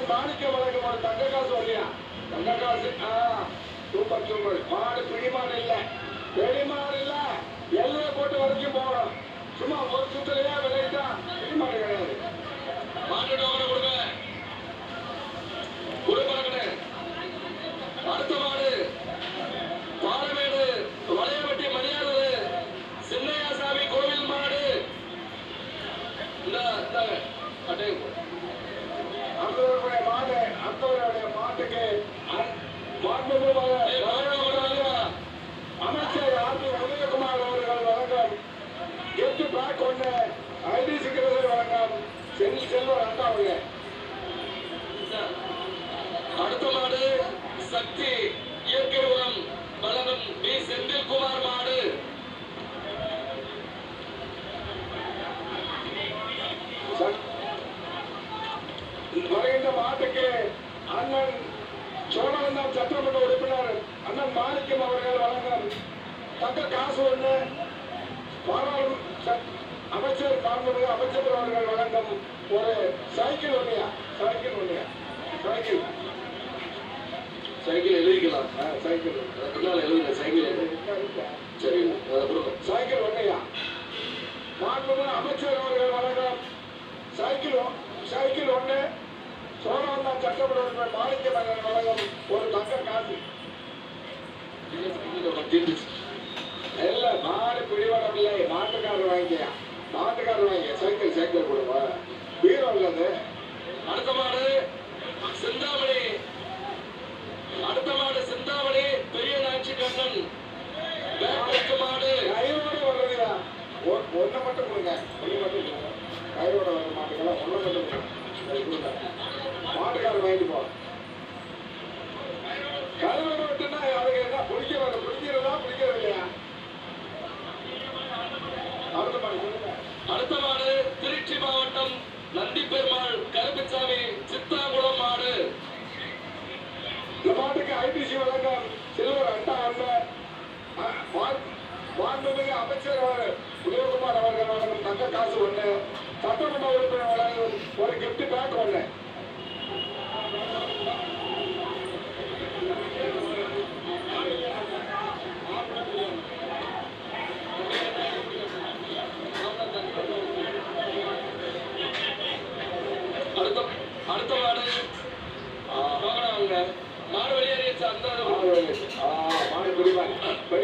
அண்ணன் மாணிக்க வழங்கும் ஒரு தங்க காசு வரலையா தங்க காசு ஆ சூப்பர் சூப்பர் மாடு பிடிமாடு இல்ல வெளிமாடு இல்ல எல்லையை போட்டு வரைக்கும் போகணும் சும்மா ஒரு சுத்தலையா விளையிட்டா பிடிமாடு கிடையாது மாட்டு டோக்கனை கொடுங்க கொடுப்பாங்கண்ணே அடுத்த மாடு பாலமேடு வளையவட்டி மணியாளு சின்னையாசாமி கோவில் மாடு இந்த இந்தாங்க, அட்டையை போடு. அந்தவருடைய மாடு அந்தவருடைய மாட்டுக்கு அ- மாண்புமிகு மக- அமைச்சர் ஆர் பி உதயகுமார் அவர்கள் வழங்கும் gift bag ஒண்ணு ஐடி சிக்கிறது வழங்கும் செல் செல்வர் அண்டாவுங்க அடுத்த மாடு சக்தி இயற்கை உரம் வழங்கும் பி செந்தில்குமார் மாடு சக்- வருகின்ற மாட்டுக்கு அண்ணன் சோழவந்தான் சட்டமன்ற உறுப்பினர் அண்ணன் மாணிக்கம் அவர்கள் வழங்கும் தங்க காசு ஒண்ணு பாராளுமன்ற ச- அமைச்சர் மாண்புமிகு அமைச்சர் அவர்கள் வழங்கும் ஒரு சைக்கிள் ஒண்ணியா சைக்கிள் ஒண்ணியா சைக்கிள் சைக்கிள் எழுதிக்கலாம் ஆ, சைக்கிள் அது பின்னால் எழுதுங்க சைக்கிள் எழுது சரி அதை கொடுங்க சைக்கிள் ஒண்ணையா மாண்புமிகு அமைச்சர் அவர்கள் வழங்கும் சைக்கிள் ஒ- சைக்கிள் ஒண்ணு சோழவந்தான் சட்டமன்ற உறுப்பினர் மாணிக்கம் அவர்கள் வழங்கும் ஒரு தங்க காசு தீர்ந்துச்சு இல்ல மாடு பிடிவாடம் இல்லை மாட்டுக்காரர் வாங்கியா மாட்டுக்காரர் வாங்கிய சைக்கிள் சைக்கிள் கொடுங்க பீரோ இல்லது அடுத்த மாடு சிந்தாமணி அடுத்த மாடு சிந்தாமணி பெரிய நாச்சி கண்ணன் வேட்டைக்கு மாடு கயிறோட வர்றதுயா ஒன்றை மட்டும் கொடுங்க ஒன்று மட்டும் கொடுங்க கயிறோட வர மாட்டுக்கெல்லாம் ஒன்றை மட்டும் கொடுங்க அது கொடுங்க மாட்டுக்காரர் வாங்கிட்டு போ கயிறோட விட்டுனா அதுக்கு என்ன பிடிக்க வர பிடிக்கிறதா பிடிக்கிறது இல்லையா அடுத்த மாடு சொல்லுங்க அடுத்த மாடு திருச்சி மாவட்டம் நந்தி பெருமாள் கருப்புசாமி சித்தாங்குளம் மாடு இந்த மாட்டுக்கு ஐபிசி வழங்கம் சில்வர் அண்டா அல்ல மாண்புமிகு அமைச்சர் அவர் உதயகுமார் அவர்கள் வழங்கும் தங்க காசு ஒண்ணு சட்டமன்ற உறுப்பினர் வழங்கும் ஒரு gift பேக் ஒண்ணு அடுத்த அடுத்த மாடு வாங்க மாடு வெளியேறிச்சு அந்த மாடு வெளியே. ஆ, மாடு பிடிப்பாங்க.